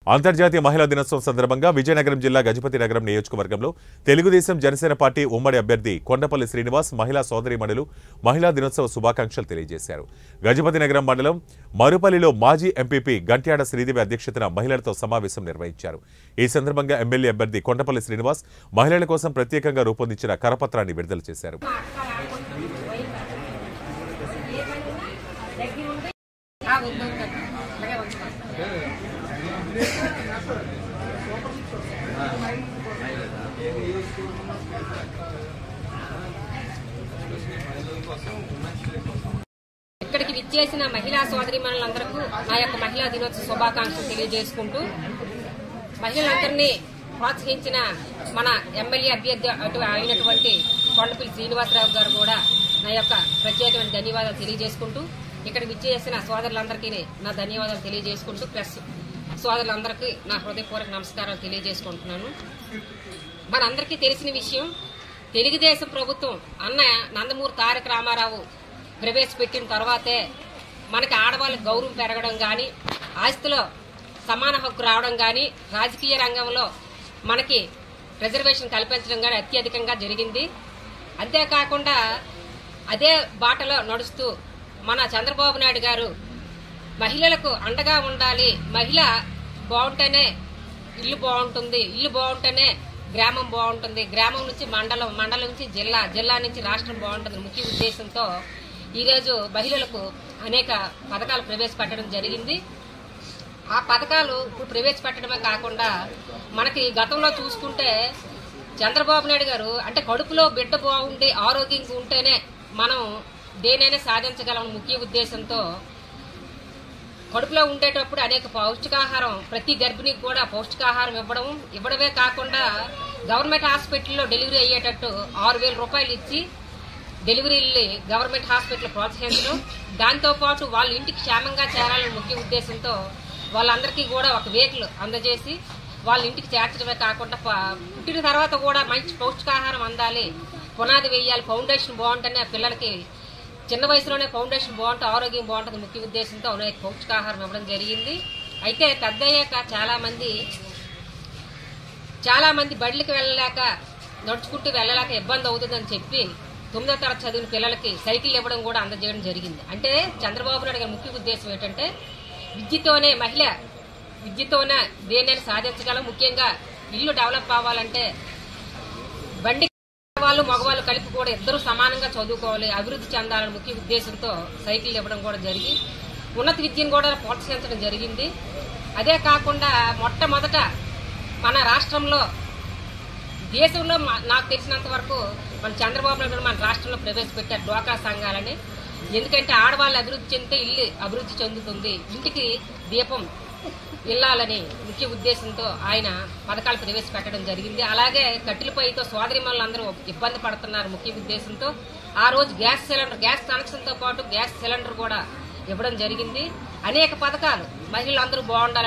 అంతర్జాతీయ మహిళా దినోత్సవం సందర్భంగా విజయనగరం జిల్లా గజపతి నగరం నియోజకవర్గంలో తెలుగుదేశం జనసేన పార్టీ ఉమ్మడి అభ్యర్థి కొండపల్లి శ్రీనివాస్ మహిళా సోదరిమణులు మహిళా దినోత్సవ శుభాకాంక్షలు తెలియజేశారు గజపతి నగరం మండలం మరుపల్లిలో మాజీ ఎంపీపీ గంట్యాడ శ్రీదేవి అధ్యక్షతన మహిళలతో సమావేశం నిర్వహించారు ఈ సందర్భంగా ఎమ్మెల్యే అభ్యర్థి కొండపల్లి శ్రీనివాస్ మహిళల కోసం ప్రత్యేకంగా రూపొందించిన కరపత్రాన్ని విడుదల చేశారు ఇక్కడికి విచ్చేసిన మహిళా సోదరి మనులందరికీ నా యొక్క మహిళా దినోత్సవ శుభాకాంక్షలు తెలియజేసుకుంటూ మహిళలందరినీ ప్రోత్సహించిన మన ఎమ్మెల్యే అభ్యర్థి అటు అయినటువంటి కొండపల్లి శ్రీనివాసరావు గారు కూడా నా యొక్క ప్రత్యేకమైన ధన్యవాదాలు తెలియజేసుకుంటూ ఇక్కడ విచ్చేసిన సోదరులందరికీ నా ధన్యవాదాలు తెలియజేసుకుంటూ ప్లస్ సోదరులందరికీ నా హృదయపూర్వక నమస్కారాలు తెలియజేసుకుంటున్నాను మనందరికీ తెలిసిన విషయం తెలుగుదేశం ప్రభుత్వం అన్న నందమూరి తారక రామారావు ప్రవేశపెట్టిన తర్వాతే మనకి ఆడవాళ్ళకి గౌరవం పెరగడం కానీ ఆస్తిలో సమాన హక్కు రావడం కానీ రాజకీయ రంగంలో మనకి రిజర్వేషన్ కల్పించడం కానీ అత్యధికంగా జరిగింది అంతేకాకుండా అదే బాటలో నడుస్తూ మన చంద్రబాబు నాయుడు గారు మహిళలకు అండగా ఉండాలి మహిళ బాగుంటేనే ఇల్లు బాగుంటుంది ఇల్లు బాగుంటేనే గ్రామం బాగుంటుంది గ్రామం నుంచి మండలం మండలం నుంచి జిల్లా జిల్లా నుంచి రాష్ట్రం బాగుంటుంది ముఖ్య ఉద్దేశంతో ఈరోజు మహిళలకు అనేక పథకాలు ప్రవేశపెట్టడం జరిగింది ఆ పథకాలు ఇప్పుడు ప్రవేశపెట్టడమే కాకుండా మనకి గతంలో చూసుకుంటే చంద్రబాబు నాయుడు గారు అంటే కడుపులో బిడ్డ బాగుండి ఆరోగ్యంగా ఉంటేనే మనం దేనైనా సాధించగలం ముఖ్య ఉద్దేశంతో కడుపులో ఉండేటప్పుడు అనేక పౌష్టికాహారం ప్రతి గర్భిణికి కూడా పౌష్టికాహారం ఇవ్వడం ఇవ్వడమే కాకుండా గవర్నమెంట్ హాస్పిటల్లో డెలివరీ అయ్యేటట్టు ఆరు వేల రూపాయలు ఇచ్చి డెలివరీల్ని గవర్నమెంట్ హాస్పిటల్ ప్రోత్సహించడం దాంతోపాటు వాళ్ళ ఇంటికి క్షేమంగా చేరాలని ముఖ్య ఉద్దేశంతో వాళ్ళందరికీ కూడా ఒక వెహికల్ అందజేసి వాళ్ళ ఇంటికి చేర్చడమే కాకుండా ప- పుట్టిన తర్వాత కూడా మంచి పౌష్టికాహారం అందాలి పునాది వేయాలి ఫౌండేషన్ బాగుంటేనే ఆ పిల్లలకి చిన్న వయసులోనే ఫౌండేషన్ బాగుంటే ఆరోగ్యం బాగుంటుంది ముఖ్య ఉద్దేశంతో అనేక పౌష్టికాహారం ఇవ్వడం జరిగింది అయితే పెద్ద అయ్యాక చాలా మంది చాలా మంది బడికి వెళ్ళలేక నడుచుకుంటూ వెళ్ళలేక ఇబ్బంది అవుతుందని చెప్పి తొమ్మిదో తరగతి చదివిన పిల్లలకి సైకిల్ ఇవ్వడం కూడా అందజేయడం జరిగింది అంటే చంద్రబాబు నాయుడు గారి ముఖ్య ఉద్దేశం ఏంటంటే విద్యతోనే మహిళ విద్యతోనే దేనైనా సాధించగలం ముఖ్యంగా ఇల్లు డెవలప్ అవ్వాలంటే బండి వాళ్ళు మగవాళ్ళు కలిపి కూడా ఇద్దరు సమానంగా చదువుకోవాలి అభివృద్ధి చెందాలని ముఖ్య ఉద్దేశంతో సైకిల్ ఇవ్వడం కూడా జరిగి ఉన్నత విద్యను కూడా ప్రోత్సహించడం జరిగింది అదే కాకుండా మొట్టమొదట మన రాష్ట్రంలో దేశంలో మా- నాకు తెలిసినంత వరకు మన చంద్రబాబు నాయుడు గారు మన రాష్ట్రంలో ప్రవేశపెట్టారు డ్వాక్రా సంఘాలని ఎందుకంటే ఆడవాళ్ళు అభివృద్ధి చెందితే ఇల్లు అభివృద్ధి చెందుతుంది ఇంటికి దీపం ఇల్లాలని ముఖ్య ఉద్దేశంతో ఆయన పథకాలు ప్రవేశపెట్టడం జరిగింది అలాగే కట్టెల పొయ్యితో సోదరి అందరూ ఇబ్బంది పడుతున్నారు ముఖ్య ఉద్దేశంతో ఆ రోజు గ్యాస్ సిలిండర్ గ్యాస్ కనెక్షన్తో పాటు గ్యాస్ సిలిండర్ కూడా ఇవ్వడం జరిగింది అనేక పథకాలు మహిళలందరూ బాగుండాలి